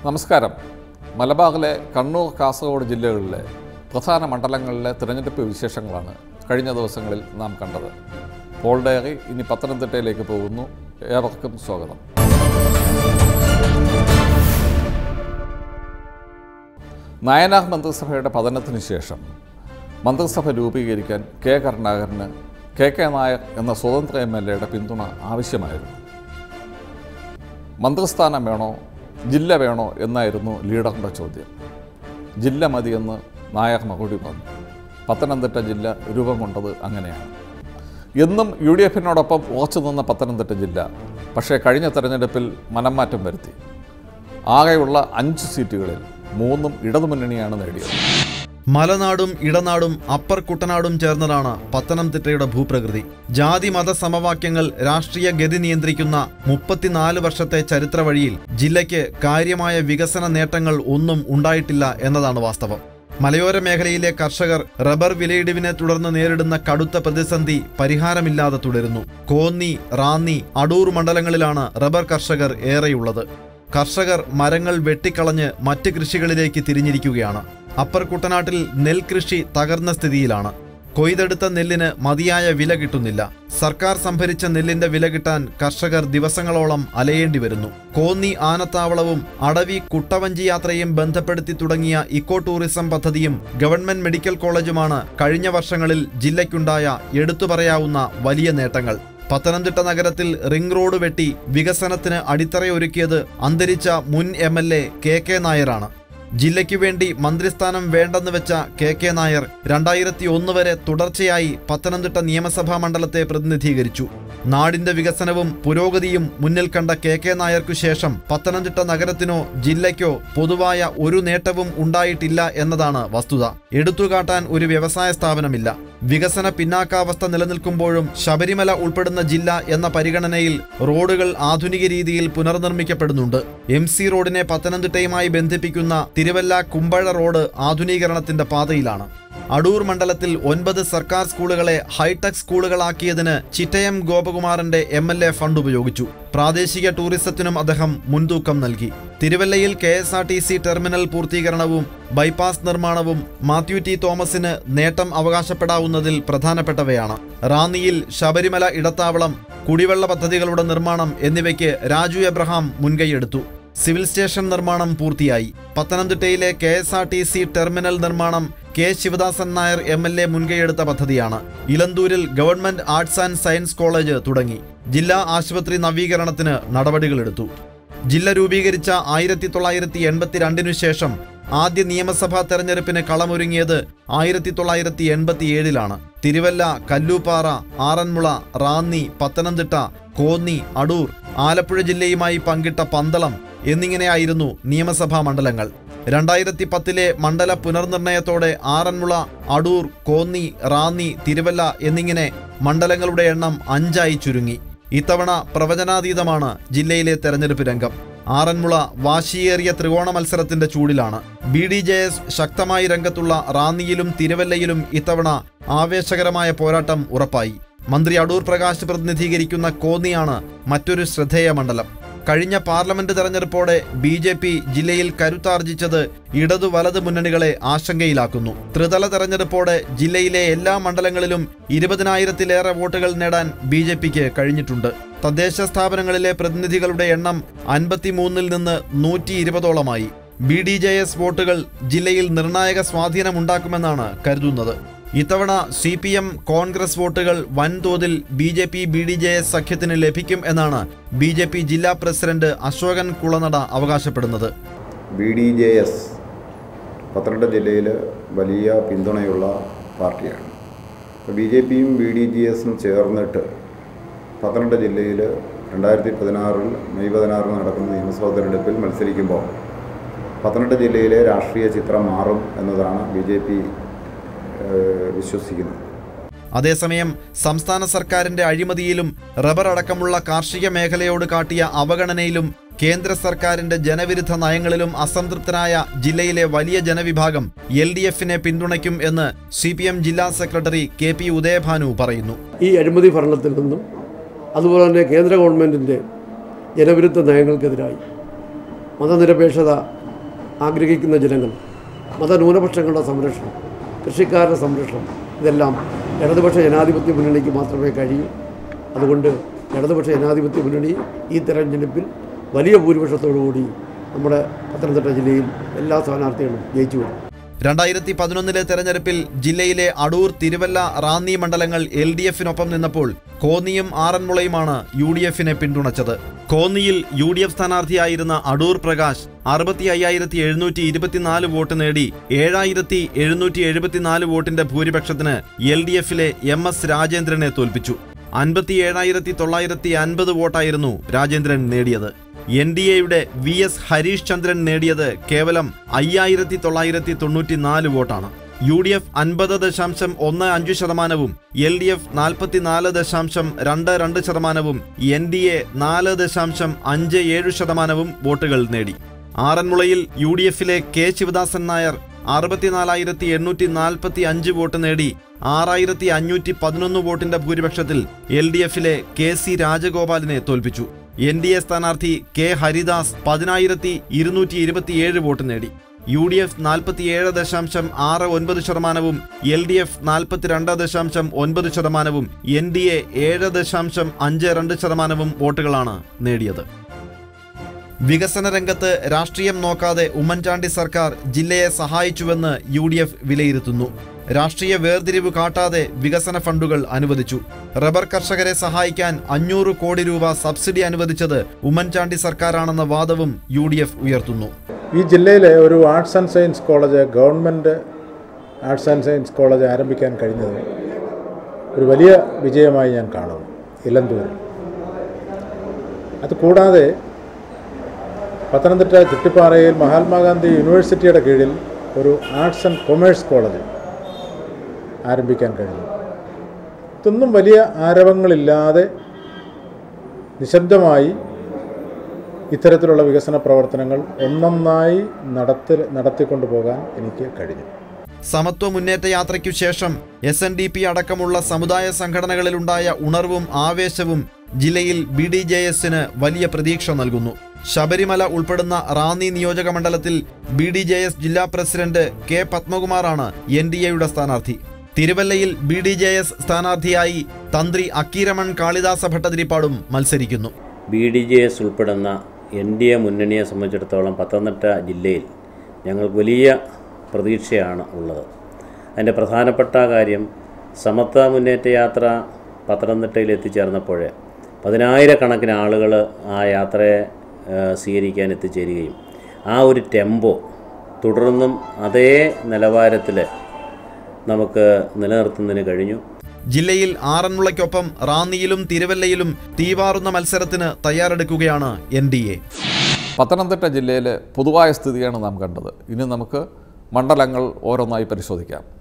നമസ്കാരം മലബാറിലെ കണ്ണൂർ കാസർഗോഡ് ജില്ലകളിലെ പ്രധാന മണ്ഡലങ്ങളിലെ തിരഞ്ഞെടുപ്പ് വിശേഷങ്ങളാണ് കഴിഞ്ഞ ദിവസങ്ങളിൽ നാം കണ്ടത് പോൾ ഡയറി ഇനി പത്തനംതിട്ടയിലേക്ക് പോകുന്നു ഏവർക്കും സ്വാഗതം നായനാർ മന്ത്രിസഭയുടെ പതനത്തിന് ശേഷം മന്ത്രിസഭ രൂപീകരിക്കാൻ കെ കരുണാകരന് കെ കെ നായർ എന്ന സ്വതന്ത്ര എം എൽ എയുടെ പിന്തുണ ആവശ്യമായിരുന്നു മന്ത്രിസ്ഥാനം വേണോ ജില്ല വേണോ എന്നായിരുന്നു ലീഡറിൻ്റെ ചോദ്യം ജില്ല മതിയെന്ന് നായർ മറുപടി പറഞ്ഞു പത്തനംതിട്ട ജില്ല രൂപം കൊണ്ടത് അങ്ങനെയാണ് എന്നും യു ഡി എഫിനോടൊപ്പം ഉറച്ചു നിന്ന പത്തനംതിട്ട ജില്ല പക്ഷേ കഴിഞ്ഞ തെരഞ്ഞെടുപ്പിൽ മനംമാറ്റം വരുത്തി ആകെയുള്ള അഞ്ച് സീറ്റുകളിൽ മൂന്നും ഇടതുമുന്നണിയാണ് നേടിയത് മലനാടും ഇടനാടും അപ്പർ കുട്ടനാടും ചേർന്നതാണ് പത്തനംതിട്ടയുടെ ഭൂപ്രകൃതി ജാതി മത സമവാക്യങ്ങൾ രാഷ്ട്രീയ ഗതി നിയന്ത്രിക്കുന്ന മുപ്പത്തിനാല് വർഷത്തെ ചരിത്ര വഴിയിൽ ജില്ലയ്ക്ക് കാര്യമായ വികസന നേട്ടങ്ങൾ ഒന്നും ഉണ്ടായിട്ടില്ല എന്നതാണ് വാസ്തവം മലയോര മേഖലയിലെ കർഷകർ റബ്ബർ വിലയിടിവിനെ തുടർന്ന് നേരിടുന്ന കടുത്ത പ്രതിസന്ധി പരിഹാരമില്ലാതെ തുടരുന്നു കോന്നി റാന്നി അടൂർ മണ്ഡലങ്ങളിലാണ് റബ്ബർ കർഷകർ ഏറെയുള്ളത് കർഷകർ മരങ്ങൾ വെട്ടിക്കളഞ്ഞ് മറ്റ് കൃഷികളിലേക്ക് തിരിഞ്ഞിരിക്കുകയാണ് അപ്പർ കുട്ടനാട്ടിൽ നെൽകൃഷി തകർന്ന സ്ഥിതിയിലാണ് കൊയ്തെടുത്ത നെല്ലിന് മതിയായ വില കിട്ടുന്നില്ല സർക്കാർ സംഭരിച്ച നെല്ലിന്റെ വില കിട്ടാൻ കർഷകർ ദിവസങ്ങളോളം അലയേണ്ടി വരുന്നു കോന്നി ആനത്താവളവും അടവി കുട്ടവഞ്ചി യാത്രയും ബന്ധപ്പെടുത്തി തുടങ്ങിയ ഇക്കോ ടൂറിസം പദ്ധതിയും ഗവൺമെന്റ് മെഡിക്കൽ കോളേജുമാണ് കഴിഞ്ഞ വർഷങ്ങളിൽ ജില്ലയ്ക്കുണ്ടായ എടുത്തു പറയാവുന്ന വലിയ നേട്ടങ്ങൾ പത്തനംതിട്ട നഗരത്തിൽ റിംഗ് റോഡ് വെട്ടി വികസനത്തിന് അടിത്തറയൊരുക്കിയത് അന്തരിച്ച മുൻ M L A K K നായരാണ് ജില്ലയ്ക്ക് വേണ്ടി മന്ത്രിസ്ഥാനം വേണ്ടെന്ന് വെച്ച കെ കെ നായർ രണ്ടായിരത്തി ഒന്ന് വരെ തുടർച്ചയായി പത്തനംതിട്ട നിയമസഭാ മണ്ഡലത്തെ പ്രതിനിധീകരിച്ചു നാടിന്റെ വികസനവും പുരോഗതിയും മുന്നിൽ കണ്ട കെ കെ നായർക്കു ശേഷം പത്തനംതിട്ട നഗരത്തിനോ ജില്ലയ്ക്കോ പൊതുവായ ഒരു നേട്ടവും ഉണ്ടായിട്ടില്ല എന്നതാണ് വസ്തുത എടുത്തുകാട്ടാൻ ഒരു വ്യവസായ സ്ഥാപനമില്ല വികസന പിന്നാക്കാവസ്ഥ നിലനിൽക്കുമ്പോഴും ശബരിമല ഉൾപ്പെടുന്ന ജില്ല എന്ന പരിഗണനയിൽ റോഡുകൾ ആധുനിക രീതിയിൽ പുനർനിർമ്മിക്കപ്പെടുന്നുണ്ട് എം സി റോഡിനെ പത്തനംതിട്ടയുമായി ബന്ധിപ്പിക്കുന്ന തിരുവല്ല കുമ്പഴ റോഡ് ആധുനീകരണത്തിന്റെ പാതയിലാണ് അടൂർ മണ്ഡലത്തിൽ ഒൻപത് സർക്കാർ സ്കൂളുകളെ ഹൈടെക് സ്കൂളുകളാക്കിയതിന് ചിറ്റയം ഗോപകുമാറിന്റെ എം എൽ എ ഫണ്ട് ഉപയോഗിച്ചു പ്രാദേശിക ടൂറിസത്തിനും അദ്ദേഹം മുൻതൂക്കം നൽകി തിരുവല്ലയിൽ K S R T C terminal പൂർത്തീകരണവും ബൈപ്പാസ് നിർമ്മാണവും മാത്യു ടി തോമസിന് നേട്ടം അവകാശപ്പെടാവുന്നതിൽ പ്രധാനപ്പെട്ടവയാണ് റാന്നിയിൽ ശബരിമല ഇടത്താവളം കുടിവെള്ള പദ്ധതികളുടെ നിർമ്മാണം എന്നിവയ്ക്ക് രാജു എബ്രഹാം മുൻകൈയെടുത്തു സിവിൽ സ്റ്റേഷൻ നിർമ്മാണം പൂർത്തിയായി പത്തനംതിട്ടയിലെ K S R T C terminal നിർമ്മാണം K Sivadasan Nair M L A മുൻകൈയെടുത്ത പദ്ധതിയാണ് ഇലന്തൂരിൽ government arts and science college തുടങ്ങി ജില്ലാ ആശുപത്രി നവീകരണത്തിന് നടപടികളെടുത്തു ജില്ല രൂപീകരിച്ച ആയിരത്തി തൊള്ളായിരത്തി എൺപത്തിരണ്ടിനു ശേഷം ആദ്യ നിയമസഭാ തെരഞ്ഞെടുപ്പിന് കളമൊരുങ്ങിയത് ആയിരത്തി തൊള്ളായിരത്തി എൺപത്തിയേഴിലാണ് തിരുവല്ല കല്ലൂപ്പാറ ആറന്മുള റാന്നി പത്തനംതിട്ട കോന്നി അടൂർ ആലപ്പുഴ ജില്ലയുമായി പങ്കിട്ട പന്തളം എന്നിങ്ങനെയായിരുന്നു നിയമസഭാ മണ്ഡലങ്ങൾ രണ്ടായിരത്തി പത്തിലെ മണ്ഡല പുനർനിർണയത്തോടെ ആറന്മുള അടൂർ കോന്നി റാന്നി തിരുവല്ല എന്നിങ്ങനെ മണ്ഡലങ്ങളുടെ എണ്ണം അഞ്ചായി ചുരുങ്ങി ഇത്തവണ പ്രവചനാതീതമാണ് ജില്ലയിലെ തെരഞ്ഞെടുപ്പ് രംഗം ആറന്മുള വാശിയേറിയ ത്രികോണ മത്സരത്തിന്റെ ചൂടിലാണ് ബി ഡി ജെ എസ് ശക്തമായി രംഗത്തുള്ള റാന്നിയിലും തിരുവല്ലയിലും ഇത്തവണ ആവേശകരമായ പോരാട്ടം ഉറപ്പായി മന്ത്രി അടൂർ പ്രകാശ് പ്രതിനിധീകരിക്കുന്ന കോന്നിയാണ് മറ്റൊരു ശ്രദ്ധേയ മണ്ഡലം കഴിഞ്ഞ പാർലമെന്റ് തെരഞ്ഞെടുപ്പോടെ ബി ജെ പി ജില്ലയിൽ കരുത്താർജിച്ചത് ഇടതു വലത് മുന്നണികളെ ആശങ്കയിലാക്കുന്നു ത്രിതല തെരഞ്ഞെടുപ്പോടെ ജില്ലയിലെ എല്ലാ മണ്ഡലങ്ങളിലും ഇരുപതിനായിരത്തിലേറെ വോട്ടുകൾ നേടാൻ ബി ജെ പിക്ക് കഴിഞ്ഞിട്ടുണ്ട് തദ്ദേശ സ്ഥാപനങ്ങളിലെ പ്രതിനിധികളുടെ എണ്ണം അൻപത്തിമൂന്നിൽ നിന്ന് നൂറ്റി ഇരുപതോളമായി ബി ഡി ജെ എസ് വോട്ടുകൾ ജില്ലയിൽ നിർണായക സ്വാധീനമുണ്ടാക്കുമെന്നാണ് കരുതുന്നത് ഇത്തവണ സി പി എം കോൺഗ്രസ് വോട്ടുകൾ വൻതോതിൽ B J P B D J S സഖ്യത്തിന് ലഭിക്കും എന്നാണ് ബി ജെ പി ജില്ലാ പ്രസിഡന്റ് അശോകൻ കുളനട അവകാശപ്പെടുന്നത് B D J S Pathanamthitta ജില്ലയിൽ വലിയ പിന്തുണയുള്ള പാർട്ടിയാണ് അപ്പോൾ ബി ജെ പിയും ബി ഡി ജി എസും ചേർന്നിട്ട് പത്തനംതിട്ട ജില്ലയിൽ രണ്ടായിരത്തി പതിനാറിൽ മെയ് പതിനാറിന് നടക്കുന്ന നിയമസഭാ തെരഞ്ഞെടുപ്പിൽ മത്സരിക്കുമ്പോൾ പത്തനംതിട്ട ജില്ലയിലെ രാഷ്ട്രീയ ചിത്രം മാറും എന്നതാണ് ബി ജെ പി വിശ്വസിക്കുന്നത് അതേസമയം സംസ്ഥാന സർക്കാരിന്റെ അഴിമതിയിലും റബ്ബർ അടക്കമുള്ള കാർഷിക മേഖലയോട് കാട്ടിയ അവഗണനയിലും കേന്ദ്ര സർക്കാരിന്റെ ജനവിരുദ്ധ നയങ്ങളിലും അസംതൃപ്തനായ ജില്ലയിലെ വലിയ ജനവിഭാഗം എൽ ഡി എഫിനെ പിന്തുണയ്ക്കും എന്ന് സി പി എം ജില്ലാ സെക്രട്ടറി കെ പി ഉദയഭാനു പറയുന്നു ഈ അഴിമതി ഭരണത്തിൽ നിന്നും അതുപോലെ തന്നെ കേന്ദ്ര ഗവൺമെൻറ്റിൻ്റെ ജനവിരുദ്ധ നയങ്ങൾക്കെതിരായി മതനിരപേക്ഷത ആഗ്രഹിക്കുന്ന ജനങ്ങൾ മതന്യൂനപക്ഷങ്ങളുടെ സംരക്ഷണം കൃഷിക്കാരുടെ സംരക്ഷണം ഇതെല്ലാം ഇടതുപക്ഷ ജനാധിപത്യ മുന്നണിക്ക് മാത്രമേ കഴിയൂ അതുകൊണ്ട് ഇടതുപക്ഷ ജനാധിപത്യ മുന്നണി ഈ തെരഞ്ഞെടുപ്പിൽ വലിയ ഭൂരിപക്ഷത്തോടുകൂടി നമ്മുടെ പത്തനംതിട്ട ജില്ലയിൽ എല്ലാ സ്ഥാനാർത്ഥികളും ജയിച്ചു വരും രണ്ടായിരത്തി പതിനൊന്നിലെ തെരഞ്ഞെടുപ്പിൽ ജില്ലയിലെ അടൂർ തിരുവല്ല റാന്നി മണ്ഡലങ്ങൾ എൽ ഡി എഫിനൊപ്പം നിന്നപ്പോൾ കോന്നിയും ആറന്മുളയുമാണ് യു ഡി എഫിനെ പിന്തുണച്ചത് കോന്നിയിൽ യു ഡി എഫ് സ്ഥാനാർത്ഥിയായിരുന്ന അടൂർ പ്രകാശ് അറുപത്തി അയ്യായിരത്തി എഴുന്നൂറ്റി ഇരുപത്തിനാല് വോട്ട് നേടി ഏഴായിരത്തി എഴുന്നൂറ്റി എഴുപത്തിനാല് വോട്ടിന്റെ ഭൂരിപക്ഷത്തിന് എൽ ഡി എഫിലെ എം എസ് രാജേന്ദ്രനെ തോൽപ്പിച്ചു അൻപത്തി ഏഴായിരത്തി തൊള്ളായിരത്തി അൻപത് വോട്ടായിരുന്നു രാജേന്ദ്രൻ നേടിയത് എൻ ഡി എയുടെ വി എസ് ഹരീഷ് ചന്ദ്രൻ നേടിയത് കേവലം അയ്യായിരത്തി തൊള്ളായിരത്തി തൊണ്ണൂറ്റി നാല് വോട്ടാണ് യു ഡി എഫ് അൻപത് ദശാംശം ഒന്ന് അഞ്ച് ശതമാനവും എൽ ഡി എഫ് നാൽപ്പത്തിനാല് ദശാംശം രണ്ട് രണ്ട് ശതമാനവും എൻ ഡി എ നാല് ദശാംശം അഞ്ച് ഏഴ് ശതമാനവും വോട്ടുകൾ നേടി ആറന്മുളയിൽ യു ഡി എഫിലെ കെ ശിവദാസൻ നായർ അറുപത്തിനാലായിരത്തി എണ്ണൂറ്റി നാൽപ്പത്തി അഞ്ച് വോട്ട് നേടി ആറായിരത്തി അഞ്ഞൂറ്റി പതിനൊന്ന് വോട്ടിന്റെ ഭൂരിപക്ഷത്തിൽ എൽ ഡി എഫിലെ കെ സി രാജഗോപാലിനെ തോൽപ്പിച്ചു എൻ ഡി എ സ്ഥാനാർത്ഥി കെ ഹരിദാസ് പതിനായിരത്തി ഇരുന്നൂറ്റി ഇരുപത്തിയേഴ് വോട്ട് നേടി യു ഡി എഫ് നാൽപ്പത്തിയേഴ് ദശാംശം ആറ് ഒൻപത് ശതമാനവും എൽ ഡി എഫ് നാൽപ്പത്തിരണ്ട് ദശാംശം ഒൻപത് ശതമാനവും എൻ ഡി എ ഏഴ് ദശാംശം അഞ്ച് രണ്ട് ശതമാനവും വോട്ടുകളാണ് നേടിയത് വികസന രംഗത്ത് രാഷ്ട്രീയം നോക്കാതെ ഉമ്മൻചാണ്ടി സർക്കാർ ജില്ലയെ സഹായിച്ചുവെന്ന് യു ഡി എഫ് വിലയിരുത്തുന്നു രാഷ്ട്രീയ വേർതിരിവ് കാട്ടാതെ വികസന ഫണ്ടുകൾ അനുവദിച്ചു റബ്ബർ കർഷകരെ സഹായിക്കാൻ അഞ്ഞൂറ് കോടി രൂപ സബ്സിഡി അനുവദിച്ചത് ഉമ്മൻചാണ്ടി സർക്കാരാണെന്ന വാദവും യു ഡി എഫ് ഉയർത്തുന്നു ഈ ജില്ലയിലെ ഒരു arts and science college government arts and science college ആരംഭിക്കാൻ കഴിഞ്ഞത് ഒരു വലിയ വിജയമായി ഞാൻ കാണുന്നു ഇലന്തൂരിൽ അത് കൂടാതെ പത്തനംതിട്ട ചുട്ടിപ്പാറയിൽ മഹാത്മാഗാന്ധി യൂണിവേഴ്സിറ്റിയുടെ കീഴിൽ ഒരു ആർട്സ് ആൻഡ് കൊമേഴ്സ് കോളേജ് ആരംഭിക്കാൻ കഴിഞ്ഞു ഇതൊന്നും വലിയ ആരവങ്ങളില്ലാതെ നിശബ്ദമായി ഇത്തരത്തിലുള്ള വികസന പ്രവർത്തനങ്ങൾ ഒന്നൊന്നായി നടത്തി നടത്തിക്കൊണ്ടു പോകാൻ എനിക്ക് കഴിഞ്ഞു സമത്വ മുന്നേറ്റ യാത്രയ്ക്കു ശേഷം എസ് എൻ ഡി പി അടക്കമുള്ള സമുദായ സംഘടനകളിലുണ്ടായ ഉണർവും ആവേശവും ജില്ലയിൽ ബി ഡി ജെ എസിന് വലിയ പ്രതീക്ഷ നൽകുന്നു ശബരിമല ഉൾപ്പെടുന്ന റാന്നി നിയോജക മണ്ഡലത്തിൽ ബി ഡി ജെ എസ് ജില്ലാ പ്രസിഡന്റ് കെ പത്മകുമാറാണ് എൻ ഡി എയുടെ സ്ഥാനാർത്ഥി തിരുവല്ലയിൽ ബി ഡി ജെ എസ് സ്ഥാനാർത്ഥിയായി തന്ത്രി അക്കീരമൺ കാളിദാസ ഭട്ടതിരിപ്പാടും മത്സരിക്കുന്നു ബി ഡി ജെ എസ് ഉൾപ്പെടുന്ന എൻ ഡി എ മുന്നണിയെ സംബന്ധിച്ചിടത്തോളം പത്തനംതിട്ട ജില്ലയിൽ ഞങ്ങൾക്ക് വലിയ പ്രതീക്ഷയാണ് ഉള്ളത് അതിൻ്റെ പ്രധാനപ്പെട്ട കാര്യം സമത്വ മുന്നേറ്റ യാത്ര പത്തനംതിട്ടയിൽ എത്തിച്ചേർന്നപ്പോൾ പതിനായിരക്കണക്കിന് ആളുകൾ ആ യാത്രയെ ആ, സ്വീകരിക്കാൻ എത്തിച്ചേരുകയും ആ ഒരു ടെമ്പോ തുടർന്നും അതേ നിലവാരത്തിൽ നമുക്ക് നിലനിർത്തുന്നതിന് കഴിഞ്ഞു ജില്ലയിൽ ആറന്മുളയ്ക്കൊപ്പം റാന്നിയിലും തിരുവല്ലയിലും തീവാറുന്ന മത്സരത്തിന് തയ്യാറെടുക്കുകയാണ് എൻ ഡി എ പത്തനംതിട്ട ജില്ലയിലെ പൊതുവായ സ്ഥിതിയാണ് നാം കണ്ടത് ഇനി നമുക്ക് മണ്ഡലങ്ങൾ ഓരോന്നായി പരിശോധിക്കാം